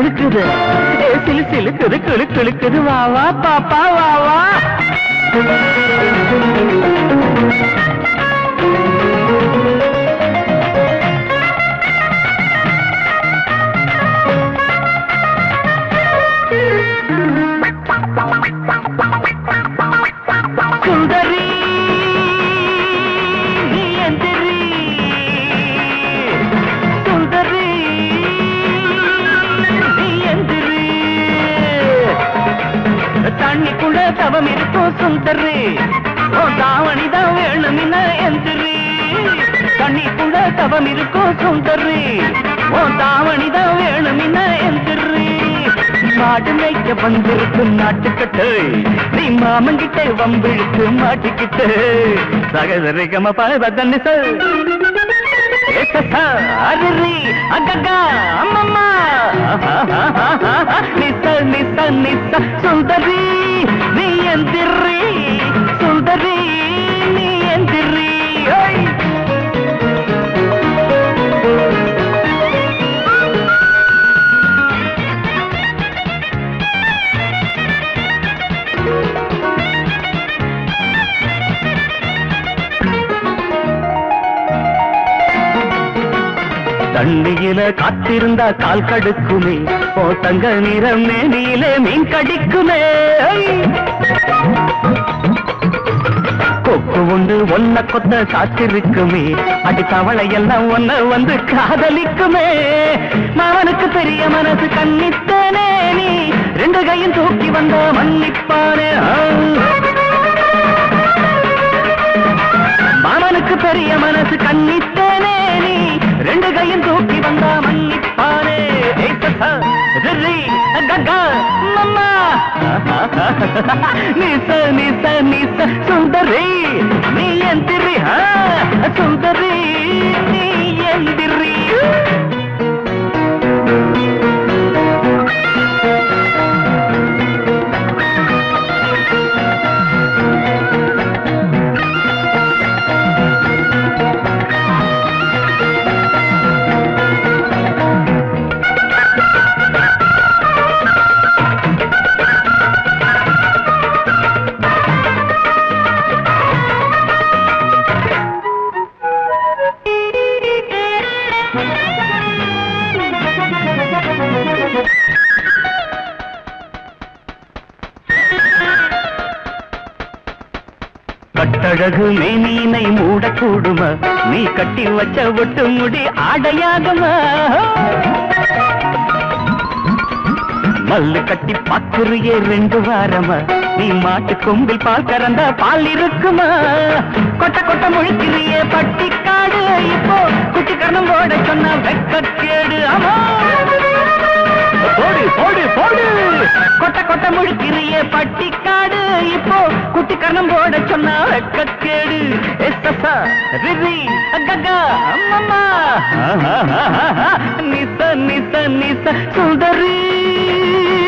குலுக்குது ஏ சிலு சிலுக்குது குளு குலுக்குது வா வா பாப்பா வா வா சுந்தரி நீ எந்திரி சுந்தரி நீ எந்திரி தண்ணிக்குள்ள தவம் இருக்கும் சுந்தரி ஓ தாவணி தான் வேணும் எந்திரி தண்ணிக்குள்ள தவம் இருக்கும் சுந்தரி ஓ தாவணி தான் வேணும் எந்திரி மாடு மேய்க்க வந்திருக்கு நாட்டுக்கட்டு நீ மாமங்கிட்ட வம்பிழுத்து மாட்டிக்கிட்டு சகதரிகம பதன்னு சொல் அருரி அககா அம்மம்மா நிச நிச நிச சுந்தரி நீ எந்திரி சுந்தரி நீ எந்திரி ஓய் தண்ணியில காத்திருந்தா கால் கடுக்குமே ஓ தங்க நிறம் மேனியிலே மீன் கடிக்குமே ஐ! கொக்கு உண்டு ஒன்ன கொத்த காத்திருக்குமே அடி தவளை எல்லாம் ஒன்ன வந்து காதலிக்குமே மாவனுக்கு பெரிய மனசு கண்ணித்தனே நீ ரெண்டு கையும் தூக்கி வந்த மன்னிப்பானே ஆ. மாமனுக்கு பெரிய மனசு கண்ணித்தேனே நீ ரெண்டு கையும் தூக்கி வந்தா மன்னிப்பானே ஏய் சசா, ரிரி, ககா, மம்மா. நிச நிச நிச சுந்தரி நீ எந்திரி ஆ, சுந்தரி நீ எந்திரி கட்டழகு மேனீனை மூடக்கூடுமா நீ கட்டி வச்ச ஒட்டு முடி ஆடையாகுமா மல்லு கட்டி பாக்குறியே ரெண்டு வாரமா நீ மாட்டு கொம்பில் பால் கறந்த பால் இருக்குமா கொட்ட கொட்ட முழிக்கிறியே பட்டிக்காடு இப்போ குட்டி கரணம் ஓட சொன்ன வெக்கக்கேடு ஆமா போடு போடு போடு கொட்ட கொட்ட முழுக்கிறியே பட்டிக்காடு இப்போ குட்டி கர்ணம் போட சொன்னா வெக்கக்கேடு எஸ்ஸா ரிரி அக்கா அம்மம்மா நிச நிச நிச சுந்தரி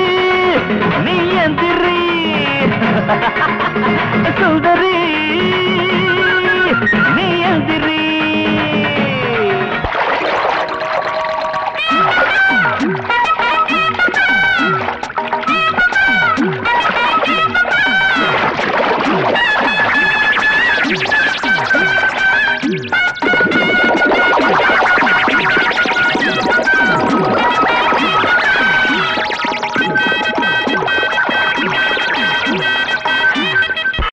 நீ எந்திரி சுந்தரி